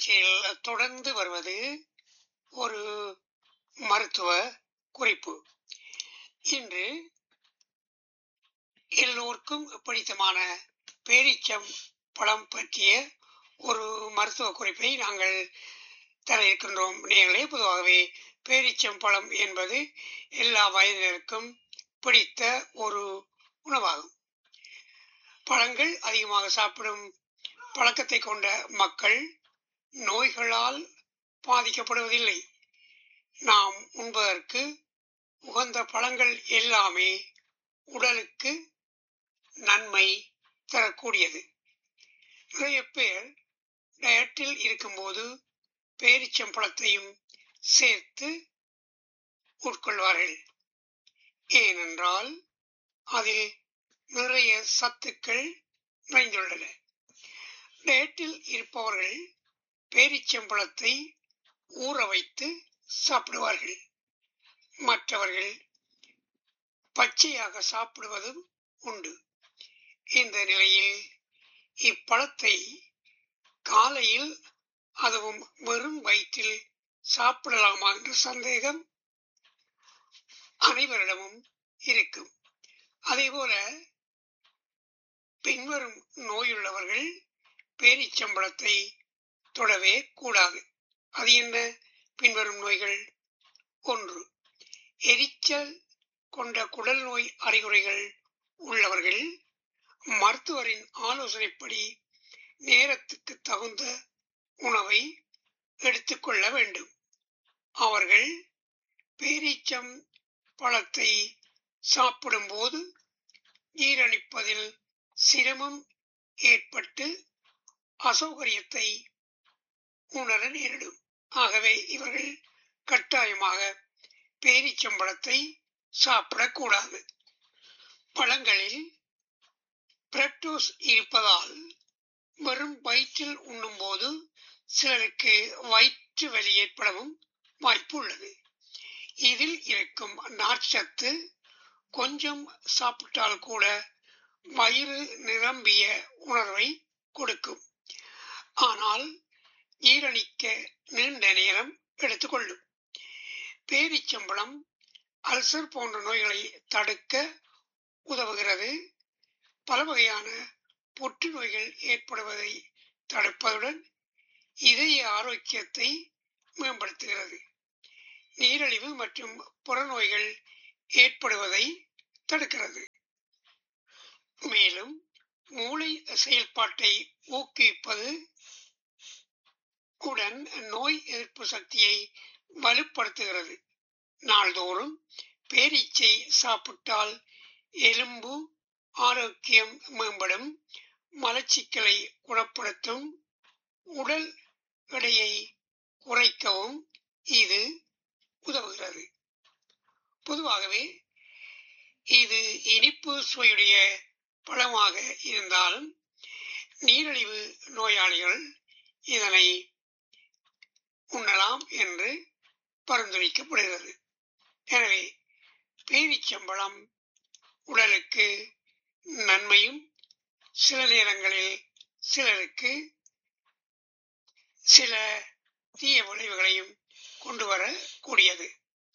நிகழ்ச்சியில் தொடர்ந்து வருவது ஒரு மருத்துவ குறிப்பு இன்று எல்லோருக்கும் பிடித்தமான பேரிச்சம் பழம் பற்றிய ஒரு மருத்துவ குறிப்பை நாங்கள் தர இருக்கின்றோம் நேர்களே பொதுவாகவே பேரிச்சம் பழம் என்பது எல்லா வயதினருக்கும் பிடித்த ஒரு உணவாகும் பழங்கள் அதிகமாக சாப்பிடும் பழக்கத்தை கொண்ட மக்கள் நோய்களால் பாதிக்கப்படுவதில்லை நாம் உண்பதற்கு உகந்த பழங்கள் எல்லாமே உடலுக்கு நன்மை தரக்கூடியது நிறைய பேர் டயட்டில் இருக்கும்போது பேரிச்சம்பழத்தையும் சேர்த்து உட்கொள்வார்கள் ஏனென்றால் அதில் நிறைய சத்துக்கள் நிறைந்துள்ளன டயட்டில் இருப்பவர்கள் பேரிச்சம்பழத்தை ஊற வைத்து சாப்பிடுவார்கள் மற்றவர்கள் பச்சையாக சாப்பிடுவதும் உண்டு இந்த நிலையில் இப்பழத்தை காலையில் அதுவும் வெறும் வயிற்றில் சாப்பிடலாமா என்ற சந்தேகம் அனைவரிடமும் இருக்கும் அதேபோல பின்வரும் நோயுள்ளவர்கள் பேரிச்சம்பழத்தை தொடவே கூடாது அது என்ன பின்வரும் நோய்கள் ஒன்று எரிச்சல் கொண்ட குடல் நோய் அறிகுறிகள் உள்ளவர்கள் மருத்துவரின் ஆலோசனைப்படி நேரத்துக்கு தகுந்த உணவை எடுத்துக்கொள்ள வேண்டும் அவர்கள் பேரீச்சம் பழத்தை சாப்பிடும்போது ஜீரணிப்பதில் சிரமம் ஏற்பட்டு அசௌகரியத்தை உணர நேரிடும் ஆகவே இவர்கள் கட்டாயமாக பேரிச்சம்பழத்தை சாப்பிடக்கூடாது பழங்களில் பிரக்டோஸ் இருப்பதால் வெறும் வயிற்றில் உண்ணும்போது சிலருக்கு வயிற்று வலி ஏற்படவும் வாய்ப்பு உள்ளது இதில் இருக்கும் நார்ச்சத்து கொஞ்சம் சாப்பிட்டால் கூட வயிறு நிரம்பிய உணர்வை கொடுக்கும் ஆனால் ஜீரணிக்க நீண்ட நேரம் எடுத்துக்கொள்ளும் பேரிச்சம்பளம் அல்சர் போன்ற நோய்களை தடுக்க உதவுகிறது பல வகையான புற்றுநோய்கள் ஏற்படுவதை தடுப்பதுடன் இதய ஆரோக்கியத்தை மேம்படுத்துகிறது நீரிழிவு மற்றும் புறநோய்கள் ஏற்படுவதை தடுக்கிறது மேலும் மூளை செயல்பாட்டை ஊக்குவிப்பது உடன் நோய் எதிர்ப்பு சக்தியை வலுப்படுத்துகிறது நாள்தோறும் பேரீச்சை சாப்பிட்டால் எலும்பு ஆரோக்கியம் மேம்படும் மலச்சிக்கலை குணப்படுத்தும் உடல் எடையை குறைக்கவும் இது உதவுகிறது பொதுவாகவே இது இனிப்பு சுவையுடைய பழமாக இருந்தாலும் நீரிழிவு நோயாளிகள் இதனை உண்ணலாம் என்று பரிந்துரைக்கப்படுகிறது எனவே பேரிச்சம்பழம் உடலுக்கு நன்மையும் சில நேரங்களில் சிலருக்கு சில தீய விளைவுகளையும் கொண்டு வரக்கூடியது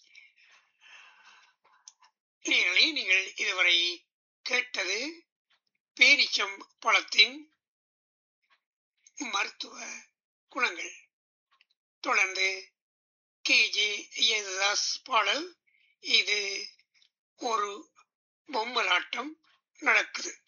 நேர்களே நீங்கள் இதுவரை கேட்டது பேரிச்சம் பழத்தின் மருத்துவ குணங்கள் தொடர்ந்து கே ஜே யேசுதாஸ் பாடல் இது ஒரு பொம்மலாட்டம் நடக்குது